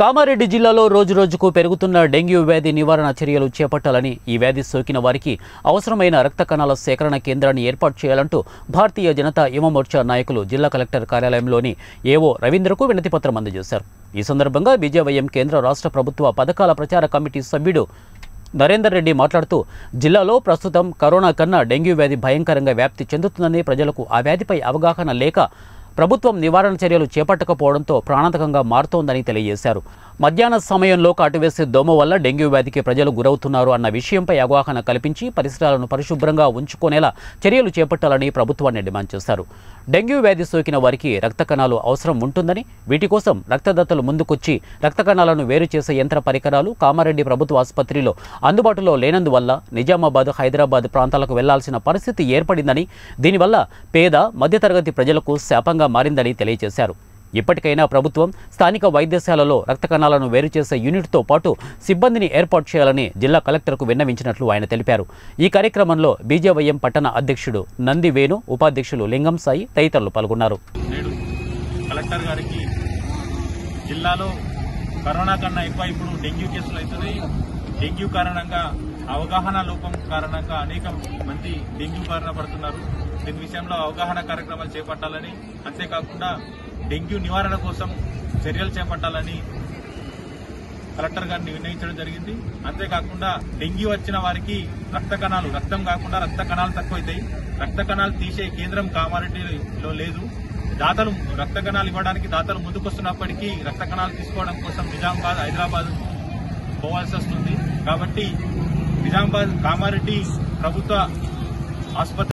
కామారెడ్డి జిల్లాలో రోజురోజుకు పెరుగుతున్న డెంగ్యూ వ్యాధి నివారణ చర్యలు చేపట్టాలని ఈ వ్యాధి సోకిన వారికి అవసరమైన రక్త కణాల సేకరణ కేంద్రాన్ని ఏర్పాటు చేయాలంటూ భారతీయ జనతా యువ మోర్చా నాయకులు జిల్లా కలెక్టర్ కార్యాలయంలోని ఏవో రవీంద్రకు వినతిపత్రం అందజేశారు ఈ సందర్భంగా బీజేవైఎం కేంద్ర రాష్ట్ర ప్రభుత్వ పథకాల ప్రచార కమిటీ సభ్యుడు నరేందర్ రెడ్డి మాట్లాడుతూ జిల్లాలో ప్రస్తుతం కరోనా కన్నా డెంగ్యూ వ్యాధి భయంకరంగా వ్యాప్తి చెందుతుందని ప్రజలకు ఆ వ్యాధిపై అవగాహన లేక ప్రభుత్వం నివారణ చర్యలు చేపట్టకపోవడంతో ప్రాణాంతకంగా మారుతోందని తెలియజేశారు మధ్యాహ్న సమయంలో కాటువేసే దోమ వల్ల డెంగ్యూ వ్యాధికి ప్రజలు గురవుతున్నారు అన్న విషయంపై అవగాహన కల్పించి పరిసరాలను పరిశుభ్రంగా ఉంచుకునేలా చర్యలు చేపట్టాలని ప్రభుత్వాన్ని డిమాండ్ చేశారు డెంగ్యూ వ్యాధి సోకిన వారికి రక్త కణాలు అవసరం ఉంటుందని వీటి కోసం రక్తదాతలు ముందుకొచ్చి రక్త కణాలను వేరు చేసే యంత్ర పరికరాలు కామారెడ్డి ప్రభుత్వ ఆసుపత్రిలో అందుబాటులో లేనందువల్ల నిజామాబాద్ హైదరాబాద్ ప్రాంతాలకు వెళ్లాల్సిన పరిస్థితి ఏర్పడిందని దీనివల్ల పేద మధ్యతరగతి ప్రజలకు శాపంగా మారిందని తెలియజేశారు ఇప్పటికైనా ప్రభుత్వం స్థానిక వైద్యశాలలో రక్త కణాలను వేరు చేసే యూనిట్తో పాటు సిబ్బందిని ఏర్పాటు చేయాలని జిల్లా కలెక్టర్కు విన్నవించినట్లు ఆయన తెలిపారు ఈ కార్యక్రమంలో బీజేవైఎం పట్టణ అధ్యక్షుడు నంది వేణు ఉపాధ్యక్షులు లింగం సాయి తదితరులు పాల్గొన్నారు నేడు కలెక్టర్ గారికి జిల్లాలో కరోనా కన్నా ఎక్కువ ఇప్పుడు డెంగ్యూ కేసులు అవుతున్నాయి డెంగ్యూ కారణంగా అవగాహన లోపం కారణంగా అనేక మంది డెంగ్యూ బారిన పడుతున్నారు దీని విషయంలో అవగాహన కార్యక్రమాలు చేపట్టాలని అంతేకాకుండా డెంగ్యూ నివారణ కోసం చర్యలు చేపట్టాలని కలెక్టర్ గారిని నిర్ణయించడం జరిగింది అంతేకాకుండా డెంగ్యూ వచ్చిన వారికి రక్త కణాలు రక్తం కాకుండా రక్త కణాలు తక్కువైతాయి రక్త కణాలు తీసే కేంద్రం కామారెడ్డిలో లేదు దాతలు రక్త కణాలు ఇవ్వడానికి దాతలు ముందుకొస్తున్నప్పటికీ రక్త కణాలు తీసుకోవడం కోసం నిజామాబాద్ హైదరాబాద్ పోవాల్సి వస్తుంది కాబట్టి నిజామాబాద్ కామారెడ్డి ప్రభుత్వ ఆసుపత్రి